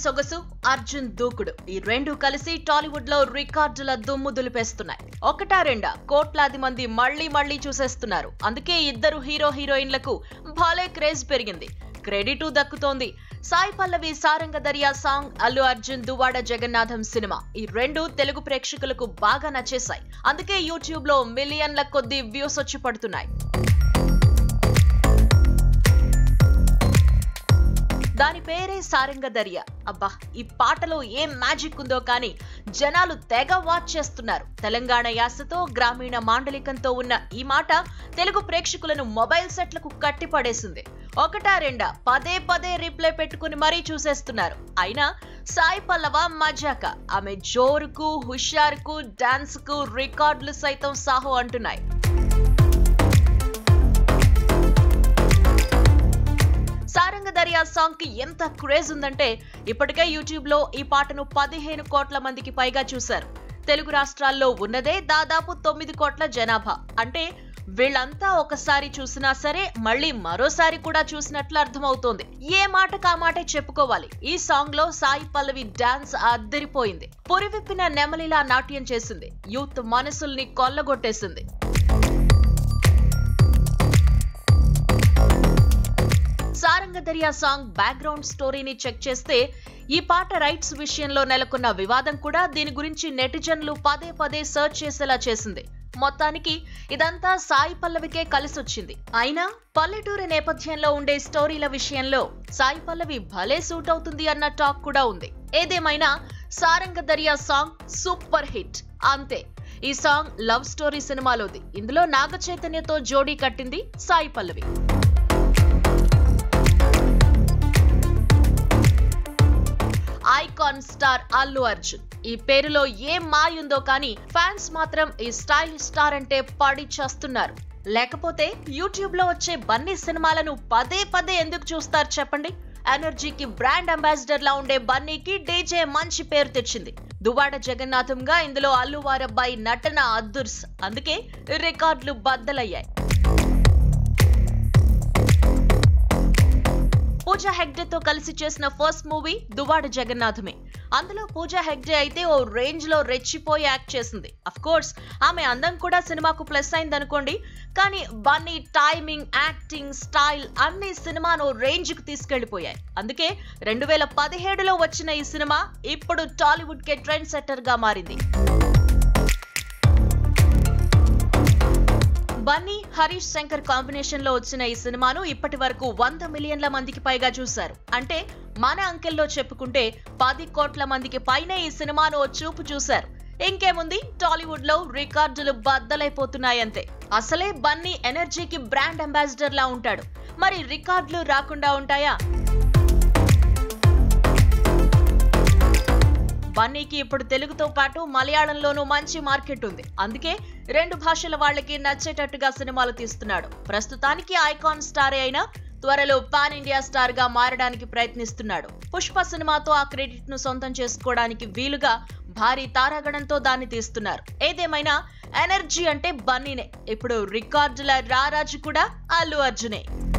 సొగసు అర్జున్ దూకుడు ఈ రెండు కలిసి టాలీవుడ్ లో రికార్డుల దుమ్ము దులిపేస్తున్నాయి ఒకటా రెండా కోట్లాది మంది మళ్ళీ మళ్ళీ చూసేస్తున్నారు అందుకే ఇద్దరు హీరో హీరోయిన్లకు భలే క్రేజ్ పెరిగింది క్రెడిట్ దక్కుతోంది సాయి పల్లవి సారంగ దర్యా సాంగ్ అల్లు అర్జున్ దువాడ జగన్నాథం సినిమా ఈ రెండు తెలుగు ప్రేక్షకులకు బాగా నచ్చేశాయి అందుకే యూట్యూబ్ లో మిలియన్ల కొద్ది వ్యూస్ వచ్చి పడుతున్నాయి దాని పేరే సారంగ దర్యా అబ్బా ఈ పాటలో ఏం మ్యాజిక్ ఉందో కానీ జనాలు తెగ వాచ్ చేస్తున్నారు తెలంగాణ యాసతో గ్రామీణ మాండలికంతో ఉన్న ఈ మాట తెలుగు ప్రేక్షకులను మొబైల్ సెట్లకు కట్టిపడేసింది ఒకటా రెండా పదే పదే రీప్లే పెట్టుకుని మరీ చూసేస్తున్నారు అయినా సాయి పల్లవ మజాక ఆమె జోరుకు హుషారుకు డాన్స్ కు రికార్డులు సైతం సాహో అంటున్నాయి సారంగ దర్యా సాంగ్ కి ఎంత క్రేజ్ ఉందంటే ఇప్పటికే యూట్యూబ్ లో ఈ పాటను పదిహేను కోట్ల మందికి పైగా చూశారు తెలుగు రాష్ట్రాల్లో ఉన్నదే దాదాపు తొమ్మిది కోట్ల జనాభా అంటే వీళ్ళంతా ఒకసారి చూసినా సరే మళ్ళీ మరోసారి కూడా చూసినట్లు అర్థమవుతోంది ఏ మాటకు ఆ మాటే చెప్పుకోవాలి ఈ సాంగ్ లో సాయి పల్లవి డాన్స్ అద్దరిపోయింది పురివిప్పిన నెమలిలా నాట్యం చేసింది యూత్ మనసుల్ని కొల్లగొట్టేసింది సారంగ దర్యా సాంగ్ బ్యాక్గ్రౌండ్ స్టోరీని చెక్ చేస్తే ఈ పాట రైట్స్ విషయంలో నెలకొన్న వివాదం కూడా దీని గురించి నెటిజన్లు పదే పదే సర్చ్ చేసేలా చేసింది మొత్తానికి ఇదంతా సాయి పల్లవికే కలిసొచ్చింది అయినా పల్లెటూరి నేపథ్యంలో ఉండే స్టోరీల విషయంలో సాయి పల్లవి భలే సూట్ అవుతుంది అన్న టాక్ కూడా ఉంది ఏదేమైనా Saranga Dariya song super hit అంతే ఈ సాంగ్ లవ్ స్టోరీ సినిమాలోది ఇందులో నాగ చైతన్యతో జోడీ కట్టింది సాయి పల్లవి ఐకాన్ స్టార్ అల్లు అర్జున్ ఈ పేరులో ఏం మాయుందో కానీ ఫ్యాన్స్ మాత్రం ఈ స్టైల్ స్టార్ అంటే పడి చేస్తున్నారు లేకపోతే యూట్యూబ్ లో వచ్చే బన్నీ సినిమాలను పదే పదే ఎందుకు చూస్తారు చెప్పండి ఎనర్జీకి బ్రాండ్ అంబాసిడర్ లా ఉండే బన్నీకి డీజే మంచి పేరు తెచ్చింది దువాడ జగన్నాథంగా ఇందులో అల్లు వారబ్బాయి నటన అద్దుర్స్ అందుకే రికార్డులు బద్దలయ్యాయి పూజా హెగ్డేతో కలిసి చేసిన ఫస్ట్ మూవీ దువాడ జగన్నాథమే అందులో పూజా హెగ్డే అయితే ఓ రేంజ్ లో రెచ్చిపోయి యాక్ట్ చేసింది అఫ్ కోర్స్ ఆమె అందం కూడా సినిమాకు ప్లస్ అయింది అనుకోండి కానీ బన్నీ టైమింగ్ యాక్టింగ్ స్టైల్ అన్ని సినిమాను రేంజ్ కు తీసుకెళ్లిపోయాయి అందుకే రెండు వేల పదిహేడులో వచ్చిన ఈ సినిమా ఇప్పుడు టాలీవుడ్ కే ట్రెండ్ సెట్టర్ గా మారింది బన్నీ హరీష్ శంకర్ కాంబినేషన్ లో వచ్చిన ఈ సినిమాను ఇప్పటి వరకు వంద మిలియన్ల మందికి పైగా చూశారు అంటే మన అంకెల్లో చెప్పుకుంటే పది కోట్ల మందికి పైనే ఈ సినిమాను ఓ చూపు చూశారు ఇంకేముంది టాలీవుడ్ లో రికార్డులు బద్దలైపోతున్నాయంతే అసలే బన్నీ ఎనర్జీకి బ్రాండ్ అంబాసిడర్ లా ఉంటాడు మరి రికార్డులు రాకుండా ఉంటాయా బన్నీకి ఇప్పుడు తెలుగుతో పాటు మలయాళంలోనూ మంచి మార్కెట్ ఉంది అందుకే రెండు భాషల వాళ్ళకి నచ్చేటట్టుగా సినిమాలు తీస్తున్నాడు ప్రస్తుతానికి ఐకాన్ స్టారే అయినా త్వరలో పాన్ ఇండియా స్టార్ గా మారడానికి ప్రయత్నిస్తున్నాడు పుష్ప సినిమాతో ఆ క్రెడిట్ ను సొంతం చేసుకోవడానికి వీలుగా భారీ తారాగణంతో దాన్ని తీస్తున్నారు ఏదేమైనా ఎనర్జీ అంటే బన్నీనే ఇప్పుడు రికార్డుల రారాజు కూడా అల్లు అర్జునే